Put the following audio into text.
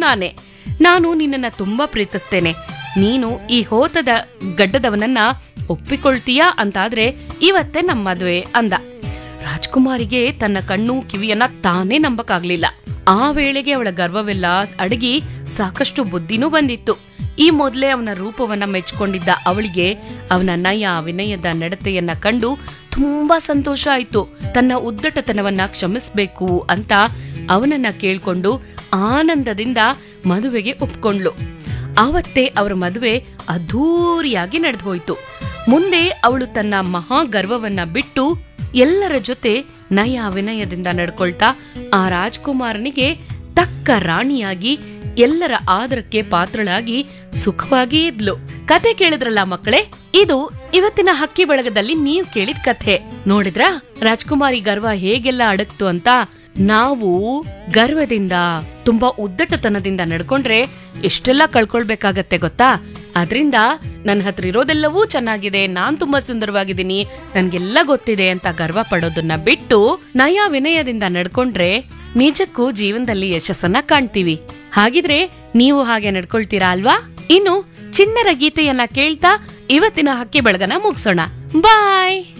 ನಾನೇ ನಾನು ನಿನ್ನನ್ನ ತುಂಬಾ ಪ್ರೀತಿಸ್ತೇನೆ ನೀನು ಈ ಹೋತದ ಗಡ್ಡದವನನ್ನ ಒಪ್ಪಿಕೊಳ್ತೀಯಾ ಅಂತಾದ್ರೆ ಇವತ್ತೇ ನಮ್ಮ ಮದುವೆ ಅಂದ ರಾಜ್ಕುಮಾರಿಗೆ ತನ್ನ ಕಣ್ಣು ಕಿವಿಯನ್ನ ತಾನೇ ನಂಬಕ್ಕಾಗ್ಲಿಲ್ಲ ಆ ವೇಳೆಗೆ ಅವಳ ಗರ್ವವೆಲ್ಲ ಅಡಗಿ ಸಾಕಷ್ಟು ಬುದ್ಧಿನೂ ಬಂದಿತ್ತು ಈ ಮೊದಲೇ ಅವನ ರೂಪವನ್ನ ಮೆಚ್ಕೊಂಡಿದ್ದ ಅವಳಿಗೆ ಅವನ ನಯ ವಿನಯದ ನಡತೆಯನ್ನ ಕಂಡು ತುಂಬಾ ಸಂತೋಷ ಆಯ್ತು ತನ್ನ ಉದ್ದಟತನವನ್ನ ಕ್ಷಮಿಸ್ಬೇಕು ಅಂತ ಅವನನ್ನ ಕೇಳ್ಕೊಂಡು ಆನಂದದಿಂದ ಮದುವೆಗೆ ಒಪ್ಕೊಂಡ್ಲು ಆವತ್ತೇ ಅವರ ಮದುವೆ ಅದ್ಧೂರಿಯಾಗಿ ನಡೆದು ಹೋಯ್ತು ಮುಂದೆ ಅವಳು ತನ್ನ ಮಹಾ ಗರ್ವವನ್ನ ಬಿಟ್ಟು ಎಲ್ಲರ ಜೊತೆ ನಯ ವಿನಯದಿಂದ ನಡ್ಕೊಳ್ತಾ ಆ ರಾಜ್ಕುಮಾರನಿಗೆ ತಕ್ಕ ರಾಣಿಯಾಗಿ ಎಲ್ಲರ ಆದರಕ್ಕೆ ಪಾತ್ರಳಾಗಿ ಸುಖವಾಗಿ ಇದ್ಲು ಕತೆ ಕೇಳಿದ್ರಲ್ಲ ಮಕ್ಕಳೇ ಇದು ಇವತ್ತಿನ ಹಕ್ಕಿ ಬಳಗದಲ್ಲಿ ನೀವ್ ಕೇಳಿದ ಕಥೆ ನೋಡಿದ್ರಾ ರಾಜ್ಕುಮಾರಿ ಗರ್ವ ಹೇಗೆಲ್ಲ ಅಡಕ್ತು ಅಂತ ನಾವು ಗರ್ವದಿಂದ ತುಂಬಾ ಉದ್ದಟತನದಿಂದ ನಡ್ಕೊಂಡ್ರೆ ಎಷ್ಟೆಲ್ಲ ಕಳ್ಕೊಳ್ಬೇಕಾಗತ್ತೆ ಗೊತ್ತಾ ಅದ್ರಿಂದ ನನ್ನ ಹತ್ರ ಇರೋದೆಲ್ಲವೂ ಚೆನ್ನಾಗಿದೆ ನಾನ್ ತುಂಬಾ ಸುಂದರವಾಗಿದ್ದೀನಿ ನನ್ಗೆಲ್ಲ ಗೊತ್ತಿದೆ ಅಂತ ಗರ್ವ ಪಡೋದನ್ನ ಬಿಟ್ಟು ನಯ ವಿನಯದಿಂದ ನಡ್ಕೊಂಡ್ರೆ ನಿಜಕ್ಕೂ ಜೀವನದಲ್ಲಿ ಯಶಸ್ಸನ್ನ ಕಾಣ್ತೀವಿ ಹಾಗಿದ್ರೆ ನೀವು ಹಾಗೆ ನಡ್ಕೊಳ್ತೀರಾ ಅಲ್ವಾ ಇನ್ನು ಚಿನ್ನರ ಗೀತೆಯನ್ನ ಕೇಳ್ತಾ ಇವತ್ತಿನ ಹಕ್ಕಿ ಬೆಳಗನ ಮುಗಿಸೋಣ ಬಾಯ್